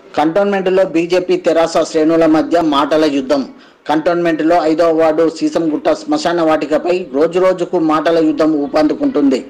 కంటోన్మెంట్లో BJP తెరాస శ్రేణుల మధ్య మాటల యుద్ధం కంటోన్మెంట్లో ఐదవ వార్డు సీసంగుట్ట శ్మశాన వాటికపై రోజురోజుకు మాటల యుద్ధం ఊపందుకుంటుంది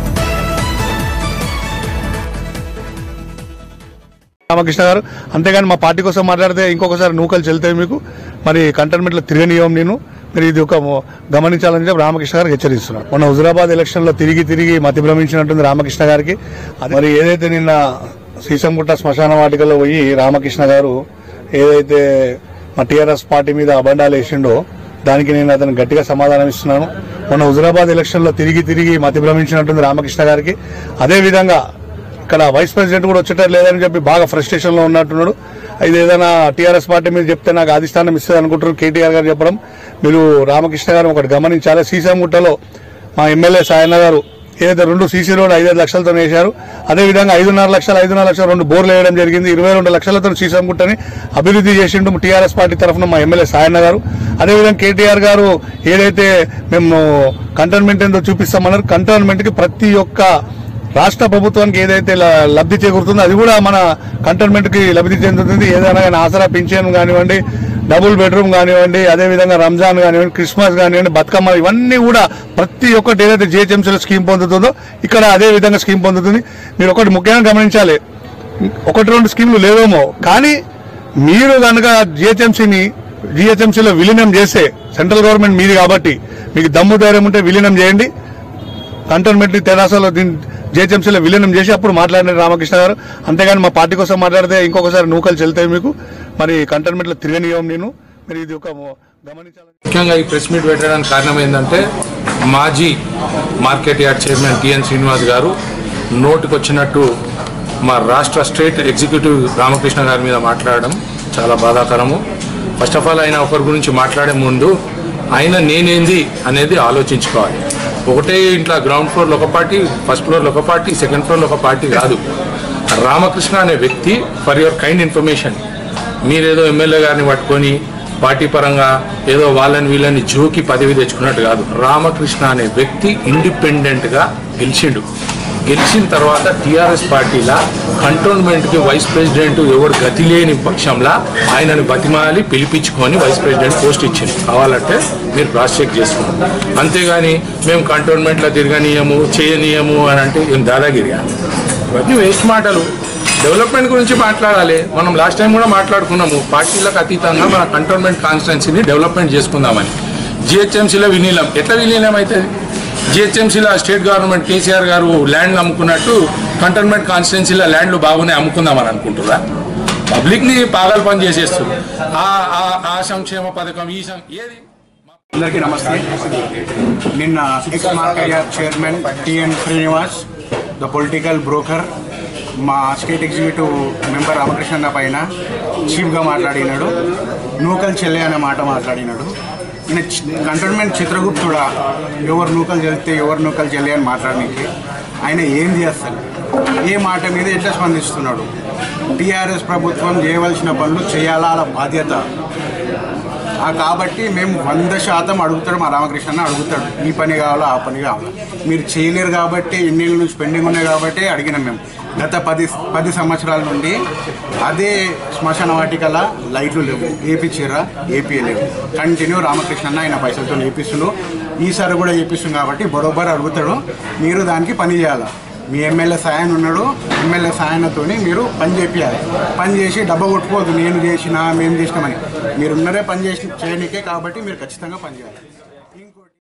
రామకృష్ణ గారు అంతేగాని మా పార్టీ కోసం మాట్లాడితే ఇంకొకసారి నూకలు చెల్తాయి మీకు మరి కంటోన్మెంట్లో తిరగనివ్వం నేను మీరు ఇది ఒక మో- గమనించాలని చెప్పి రామకృష్ణ గారికి హెచ్చరిస్తున్నాను మొన్న హుజురాబాద్ ఎలక్షన్ లో తిరిగి తిరిగి మతి భ్రమించినట్టుంది రామకృష్ణ గారికి అది మరి ఏదైతే నిన్న సీసంగుట్ట శ్మశాన వాటికలో పోయి రామకృష్ణ గారు ఏదైతే మా టీఆర్ఎస్ పార్టీ మీద అబండాలు వేసిండో దానికి నేను అతను గట్టిగా సమాధానం ఇస్తున్నాను మొన్న హుజురాబాద్ ఎలక్షన్ లో తిరిగి తిరిగి మతి భ్రమించినట్టుంది రామకృష్ణ గారికి అదే విధంగా ఇక్కడ వైస్ ప్రెసిడెంట్ కూడా వచ్చేటట్టు లేదని చెప్పి బాగా ఫ్రస్ట్రేషన్ లో ఉన్నట్టున్నాడు ఇది ఏదైనా టీఆర్ఎస్ పార్టీ మీద చెప్తే నాకు అధిష్టానం ఇస్తుంది అనుకుంటారు కేటీఆర్ గారు చెప్పడం మీరు రామకృష్ణ గారు ఒకటి గమనించాలి సీసంగుట్టలో మా ఎమ్మెల్యే సాయన్న గారు ఏదైతే రెండు సీసీ రోడ్ ఐదైదు లక్షలతో వేశారు అదేవిధంగా ఐదున్నర లక్షలు ఐదున్నర లక్షలు రెండు బోర్లు వేయడం జరిగింది ఇరవై రెండు లక్షలతో సీసంగుట్టని అభివృద్ధి చేసిండు టీఆర్ఎస్ పార్టీ తరఫున మా ఎమ్మెల్యే సాయన్న గారు అదేవిధంగా కేటీఆర్ గారు ఏదైతే మేము కంటోన్మెంట్ ఏందో చూపిస్తామన్నారు కంటోన్మెంట్ కి ప్రతి ఒక్క రాష్ట్ర ప్రభుత్వానికి ఏదైతే ల- లబ్ధి చేకూరుతుందో అది కూడా మన కంటోన్మెంట్ కి లబ్ధి చెందుతుంది ఏదైనా కానీ ఆసరా పింఛన్ కానివ్వండి డబుల్ బెడ్రూమ్ కానివ్వండి అదేవిధంగా రంజాన్ కానివ్వండి క్రిస్మస్ కానివ్వండి బతుకమ్మ ఇవన్నీ కూడా ప్రతి ఒక్కటి ఏదైతే జిహెచ్ఎంసీలో స్కీమ్ పొందుతుందో ఇక్కడ అదే విధంగా స్కీమ్ పొందుతుంది మీరు ఒకటి ముఖ్యంగా గమనించాలి ఒకటి రెండు స్కీములు లేవేమో కానీ మీరు కనుక జిహెచ్ఎంసీని జిహెచ్ఎంసీలో విలీనం చేస్తే సెంట్రల్ గవర్నమెంట్ మీది కాబట్టి మీకు దమ్ము ధైర్యం ఉంటే విలీనం చేయండి కంటోన్మెంట్ తెరాసలో దీన్ని జేహెచ్ఎంసీలో విలీనం చేసి అప్పుడు మాట్లాడిన రామకృష్ణ గారు అంతేగాని మా పార్టీ కోసం మాట్లాడితే ఇంకొకసారి నూకలు చెల్తాయి మీకు మరి కంటోన్మెంట్లో తిరగనివ్వం నేను మీరు ఇది ఒక మో- గమనించాలి ముఖ్యంగా ఈ ప్రెస్ మీట్ పెట్టడానికి కారణం ఏంటంటే మాజీ market yard chairman TN Srinivas గారు నోటికొచ్చినట్టు మా రాష్ట్ర స్టేట్ ఎగ్జిక్యూటివ్ రామకృష్ణ గారి మీద మాట్లాడడం చాలా బాధాకరము ఫస్ట్ ఆఫ్ ఆల్ ఆయన ఒకరి గురించి మాట్లాడే ముందు ఆయన నేనేంది అనేది ఆలోచించుకోవాలి ఒకటే ఇంట్లో గ్రౌండ్ ఫ్లోర్లో ఒక పార్టీ ఫస్ట్ ఫ్లోర్లో ఒక పార్టీ సెకండ్ ఫ్లోర్లో ఒక పార్టీ కాదు రామకృష్ణ అనే వ్యక్తి ఫర్ యువర్ కైండ్ ఇన్ఫర్మేషన్ మీరేదో ఎమ్మెల్యే గారిని పట్టుకొని పార్టీ పరంగా ఏదో వాళ్ళని వీళ్ళని జోకి పదవి తెచ్చుకున్నట్టు కాదు రామకృష్ణ అనే వ్యక్తి ఇండిపెండెంట్ గా గెలిచిండు గెలిచిన తర్వాత టీఆర్ఎస్ పార్టీలా కంటోన్మెంట్కి వైస్ ప్రెసిడెంట్ ఎవరు గతి లేని పక్షంలో ఆయనను బతిమాలి పిలిపించుకొని వైస్ ప్రెసిడెంట్ పోస్ట్ ఇచ్చింది కావాలంటే మీరు క్రాస్ చెక్ చేసుకోండి అంతేగాని మేము కంటోన్మెంట్లో తిరగనీయము చేయనీయము అని అంటే ఏం దాదాగిరిగా ఇవన్నీ వేస్ట్ మాటలు డెవలప్మెంట్ గురించి మాట్లాడాలి మనం లాస్ట్ టైం కూడా మాట్లాడుకున్నాము పార్టీలకు అతీతంగా మన కంటోన్మెంట్ కాన్స్టిట్యున్సీని డెవలప్మెంట్ చేసుకుందామని జిహెచ్ఎంసీలో విలీనం ఎట్లా విలీనం అవుతుంది జిహెచ్ఎంసీలో స్టేట్ గవర్నమెంట్ కేసీఆర్ గారు ల్యాండ్లు అమ్ముకున్నట్టు కంటోన్మెంట్ కాన్స్టిట్యున్సీలో ల్యాండ్లు బాగున్నాయి అమ్ముకుందామని అనుకుంటురా పబ్లిక్ని పాగల్ పని చేసేస్తారు ఆ- ఆ- ఆ సంక్షేమ పథకం ఈ సం- ఏది అందరికీ నమస్తే నిన్న ex market yard chairman TN Srinivas the political broker మా స్టేట్ ఎగ్జిక్యూటివ్ మెంబర్ రామకృష్ణ పైన చీఫ్గా మాట్లాడినాడు నూకలు చెల్లె అనే మాట మాట్లాడినాడు ఈయన చి- కంటోన్మెంట్ చిత్రగుప్తుడా ఎవరు నూకలు చెల్లితే ఎవరు నూకలు చెల్లి అని మాట్లాడడానికి ఆయన ఏం చేస్తారు ఏ మాట మీద ఎట్లా స్పందిస్తున్నాడు టీఆర్ఎస్ ప్రభుత్వం చేయవలసిన పనులు చేయాలా అలా బాధ్యత ఆ కాబట్టి మేము వంద శాతం అడుగుతాడు మా రామకృష్ణ అడుగుతాడు ఈ పని కావాలా ఆ పని కావాలా మీరు చేయలేరు కాబట్టి ఎన్నేళ్ళ నుంచి పెండింగ్ ఉన్నాయి కాబట్టి అడిగినాం మేము గత పది పది సంవత్సరాల నుండి అదే శ్మశాన వాటికల లైట్లు లేవు ఏపీచ్చిరా ఏపీ లేవు కంటిన్యూ రామకృష్ణ ఆయన పైసలతో వేపిస్తున్నాడు ఈసారి కూడా వేపిస్తుంది కాబట్టి బరోబర్ అడుగుతాడు మీరు దానికి పని చేయాలి మీ ఎమ్మెల్యే సాయన్ ఉన్నాడు ఎమ్మెల్యే సాయనతో మీరు పని చేపియాలి పని చేసి డబ్బా కొట్టుకోవద్దు నేను చేసిన మేము చేసినామని మీరు ఉన్నరే పని చేసి చేయనికే కాబట్టి మీరు ఖచ్చితంగా పని చేయాలి ఇంకోటి